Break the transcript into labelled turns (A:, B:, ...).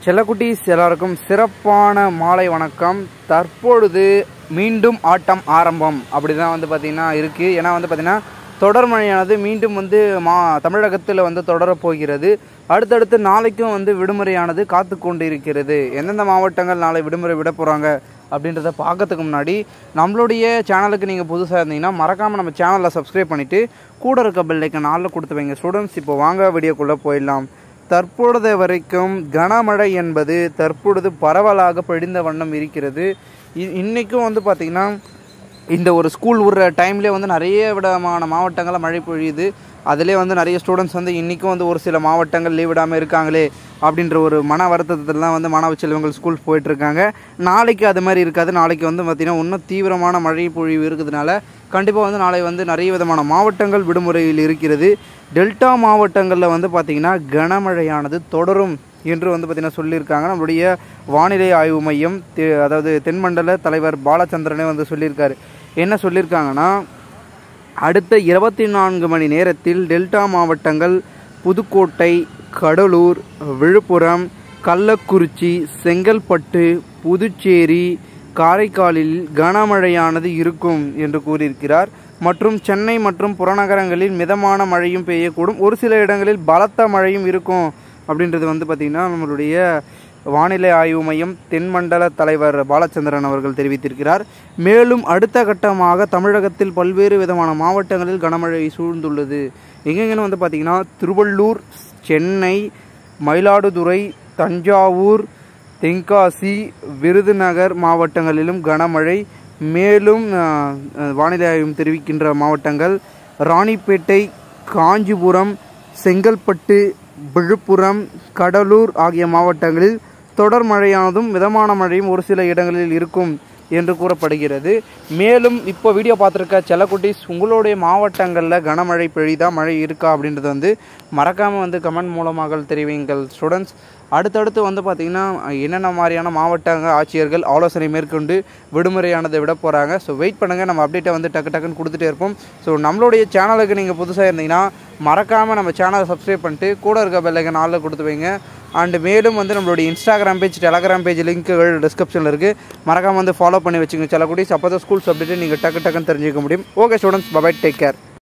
A: செல்லக்குட்டீஸ் எல்லாருக்கும் சிறப்பான மாலை வணக்கம் தற்பொழுது மீண்டும் ஆட்டம் ஆரம்பம் அப்படி தான் வந்து பார்த்திங்கன்னா இருக்குது ஏன்னா வந்து பார்த்திங்கன்னா தொடர் மழையானது மீண்டும் வந்து மா தமிழகத்தில் வந்து தொடரப் போகிறது அடுத்தடுத்து நாளைக்கும் வந்து விடுமுறையானது காத்து கொண்டு இருக்கிறது எந்தெந்த மாவட்டங்கள் நாளை விடுமுறை விட போகிறாங்க அப்படின்றத பார்க்கறதுக்கு முன்னாடி நம்மளுடைய சேனலுக்கு நீங்கள் புதுசாக இருந்தீங்கன்னா மறக்காமல் நம்ம சேனலில் சப்ஸ்கிரைப் பண்ணிவிட்டு கூட இருக்க பெல்லைக்கு நாளில் கொடுத்து வைங்க ஸ்டூடெண்ட்ஸ் இப்போ வாங்க வீடியோக்குள்ளே போயிடலாம் தற்பொழுது வரைக்கும் கனமழை என்பது தற்பொழுது பரவலாக பொழிந்த வண்ணம் இருக்கிறது இ- இன்னைக்கும் வந்து பார்த்திங்கன்னா இந்த ஒரு ஸ்கூல் விடுற டைம்லேயே வந்து நிறைய விதமான மாவட்டங்களில் மழை பொழியுது அதிலே வந்து நிறைய ஸ்டூடெண்ட்ஸ் வந்து இன்றைக்கும் வந்து ஒரு சில மாவட்டங்கள் லீவ் விடாமல் இருக்காங்களே அப்படின்ற ஒரு மன வருத்தத்தில் தான் வந்து மாணவ செல்வங்கள் ஸ்கூல் போயிட்டுருக்காங்க நாளைக்கு அது மாதிரி இருக்காது நாளைக்கு வந்து பார்த்திங்கன்னா இன்னும் தீவிரமான மழை பொழிவு இருக்கிறதுனால கண்டிப்பாக வந்து நாளை வந்து நிறைய விதமான மாவட்டங்கள் விடுமுறையில் இருக்கிறது டெல்டா மாவட்டங்களில் வந்து பார்த்திங்கன்னா கனமழையானது தொடரும் என்று வந்து பார்த்திங்கன்னா சொல்லியிருக்காங்க நம்மளுடைய வானிலை ஆய்வு மையம் தெ- அதாவது தென்மண்டல தலைவர் பாலச்சந்திரனே வந்து சொல்லியிருக்காரு என்ன சொல்லியிருக்காங்கன்னா அடுத்த இருபத்தி நான்கு மணி நேரத்தில் டெல்டா மாவட்டங்கள் புதுக்கோட்டை கடலூர் விழுப்புரம் கள்ளக்குறிச்சி செங்கல்பட்டு புதுச்சேரி காரைக்காலில் கனமழையானது இருக்கும் என்று கூறியிருக்கிறார் மற்றும் சென்னை மற்றும் புறநகரங்களில் மிதமான மழையும் பெய்யக்கூடும் ஒரு சில இடங்களில் பலத்த மழையும் இருக்கும் அப்படின்றது வந்து பார்த்திங்கன்னா நம்மளுடைய வானிலை ஆய்வு மையம் தென்மண்டல தலைவர் பாலச்சந்திரன் அவர்கள் தெரிவித்திருக்கிறார் மேலும் அடுத்த கட்டமாக தமிழகத்தில் பல்வேறு விதமான மாவட்டங்களில் கனமழை சூழ்ந்துள்ளது எங்கெங்கன்னு வந்து பார்த்திங்கன்னா திருவள்ளூர் சென்னை மயிலாடுதுறை தஞ்சாவூர் தென்காசி விருதுநகர் மாவட்டங்களிலும் கனமழை மேலும் அஹ், அஹ், வானிலை ஆய்வு தெரிவிக்கின்ற மாவட்டங்கள் ராணிப்பேட்டை காஞ்சிபுரம் செங்கல்பட்டு விழுப்புரம் கடலூர் ஆகிய மாவட்டங்களில் தொடர் மழையானதும் மிதமான மழையும் ஒரு சில இடங்களில் இருக்கும் என்று கூறப்படுகிறது மேலும் இப்போ வீடியோ பார்த்துருக்க செல்லக்குட்டீஸ் உங்களுடைய மாவட்டங்களில் கனமழை பெய்தா மழை இருக்கா அப்படின்றது வந்து மறக்காமல் வந்து கமெண்ட் மூலமாக தெரிவிங்கள் ஸ்டூடெண்ட்ஸ் அடுத்தடுத்து வந்து பார்த்திங்கன்னா என்னென்ன மாதிரியான மாவட்டங்க ஆட்சியர்கள் ஆலோசனை மேற்கொண்டு விடுமுறையானதை விட போகிறாங்க ஸோ வெயிட் பண்ணுங்கள் நம்ம அப்டேட்டை வந்து டக்கு டக்குன்னு கொடுத்துட்டே இருப்போம் ஸோ நம்மளுடைய சேனலுக்கு நீங்கள் புதுசாக இருந்தீங்கன்னா மறக்காமல் நம்ம சேனலை சப்ஸ்கிரைப் பண்ணிட்டு கூட இருக்க பெல்லைக்கு நாளில் கொடுத்து வைங்க அண்டு மேலும் வந்து நம்மளுடைய இன்ஸ்டாகிராம் பேஜ் டெலகிராம் பேஜ் லிங்க்குகள் டிஸ்கிரிப்ஷனில் இருக்குது மறக்காமல் வந்து ஃபாலோ பண்ணி வச்சுங்க சில குடிஸ் அப்போ தான் ஸ்கூல்ஸ் அப்டேட்டு நீங்கள் டக்கு டக்குன்னு தெரிஞ்சுக்க முடியும் okay students bye bye take care